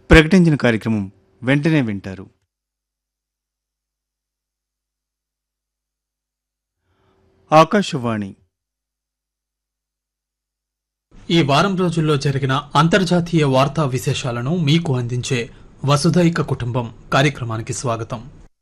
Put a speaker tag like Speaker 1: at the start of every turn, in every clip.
Speaker 1: ప్రకటించిన కార్యక్రమం వెంటనే వింటారు ఆకాశవాణి
Speaker 2: ఈ వారం రోజుల్లో జరిగిన అంతర్జాతీయ వార్తా విశేషాలను మీకు అందించే వసుధైక కుటుంబం కార్యక్రమానికి స్వాగతం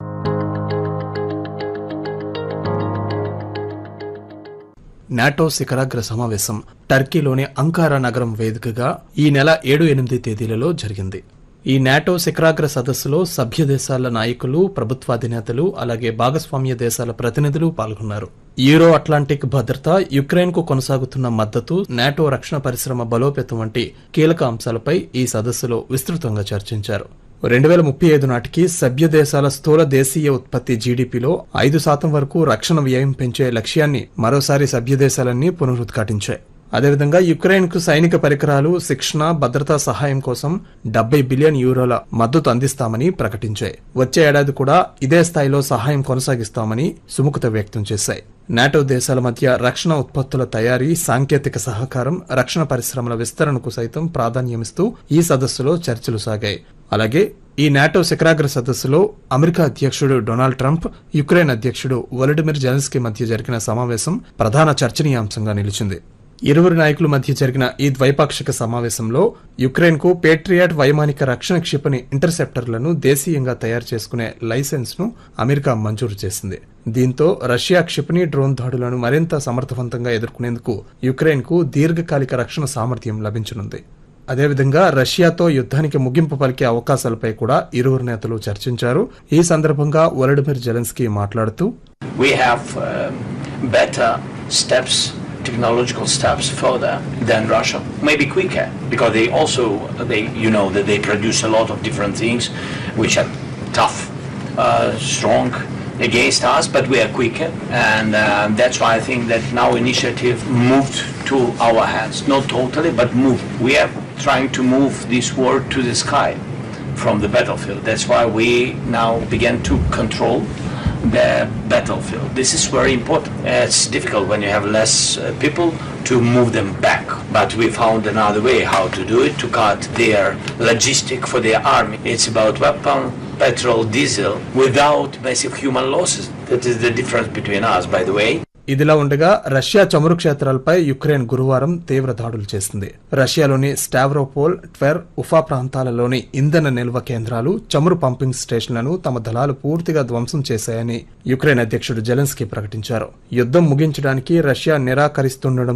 Speaker 2: నాటో శిఖరాగ్ర సమావేశం టర్కీలోని అంకారా నగరం వేదికగా ఈ నెల ఏడు ఎనిమిది తేదీలలో జరిగింది ఈ నాటో శిఖరాగ్ర సదస్సులో సభ్య దేశాల నాయకులు ప్రభుత్వాధినేతలు అలాగే భాగస్వామ్య దేశాల ప్రతినిధులు పాల్గొన్నారు యూరో అట్లాంటిక్ భద్రత యుక్రెయిన్ కు కొనసాగుతున్న మద్దతు నాటో రక్షణ పరిశ్రమ బలోపేతం వంటి కీలక అంశాలపై ఈ సదస్సులో విస్తృతంగా చర్చించారు రెండు వేల ముప్పై ఐదు నాటికి సభ్య దేశాల స్థూల దేశీయ ఉత్పత్తి జీడీపీలో ఐదు శాతం వరకు రక్షణ వ్యయం పెంచే లక్ష్యాన్ని మరోసారి సభ్య దేశాలన్నీ పునరుద్ఘాటించాయి అదేవిధంగా యుక్రెయిన్ కు సైనిక పరికరాలు శిక్షణ భద్రతా సహాయం కోసం డెబ్బై బిలియన్ యూరోల మద్దతు అందిస్తామని ప్రకటించాయి వచ్చే ఏడాది కూడా ఇదే స్థాయిలో సహాయం కొనసాగిస్తామని సుముఖత వ్యక్తం చేశాయి నాటో దేశాల మధ్య రక్షణ ఉత్పత్తుల తయారీ సాంకేతిక సహకారం రక్షణ పరిశ్రమల విస్తరణకు సైతం ప్రాధాన్యమిస్తూ ఈ సదస్సులో చర్చలు సాగాయి అలాగే ఈ నాటో శిఖరాగ్ర సదస్సులో అమెరికా అధ్యక్షుడు డొనాల్డ్ ట్రంప్ యుక్రెయిన్ అధ్యక్షుడు వొలడిమిర్ జెలెన్స్కీ మధ్య జరిగిన సమావేశం ప్రధాన చర్చనీయాంశంగా నిలిచింది ఇరువురు నాయకుల మధ్య జరిగిన ఈ ద్వైపాక్షిక సమావేశంలో యుక్రెయిన్ కు పేట్రియాట్ వైమానిక రక్షణ క్షిపణి ఇంటర్సెప్టర్లను దేశీయంగా తయారు చేసుకునే లైసెన్స్ ను అమెరికా మంజూరు చేసింది దీంతో రష్యా క్షిపణి డ్రోన్ దాడులను మరింత సమర్థవంతంగా ఎదుర్కొనేందుకు యుక్రెయిన్ కు దీర్ఘకాలిక రక్షణ సామర్థ్యం లభించనుంది అదేవిధంగా రష్యాతో యుద్ధానికి ముగింపు పలికే అవకాశాలపై కూడా ఇరువురు నేతలు చర్చించారు ఈ సందర్భంగా వొలడిమిర్ జెలెన్స్కీ మాట్లాడుతూ
Speaker 3: we have um, better steps, technological steps further than Russia. Maybe quicker because they also they you know that they produce a lot of different things which are tough, uh, strong against us, but we are quicker, and um, that's why I think that now initiative moved to our hands, not totally, but moved. We are trying to move this war to the sky from the battlefield. That's why we now begin to control the battlefield. This is very important. It's difficult when you have less uh, people to move them back, but we found another way how to do it to cut their logistic for their army. It's about weapon, petrol, diesel without massive human losses. That is the difference between us, by the way.
Speaker 2: ఇదిలా ఉండగా Russia చమురు క్షేత్రాలపై Ukraine గురువారం తీవ్ర దాడులు చేసింది రష్యాలోని Stavropol ట్వెర్ Ufa ప్రాంతాలలోని ఇంధన నిల్వ కేంద్రాలు చమురు పంపింగ్ స్టేషన్లను తమ దళాలు పూర్తిగా ధ్వంసం చేశాయని యుక్రెయిన్ అధ్యక్షుడు జెలెన్స్కీ ప్రకటించారు యుద్ధం ముగించడానికి రష్యా నిరాకరిస్తుండడం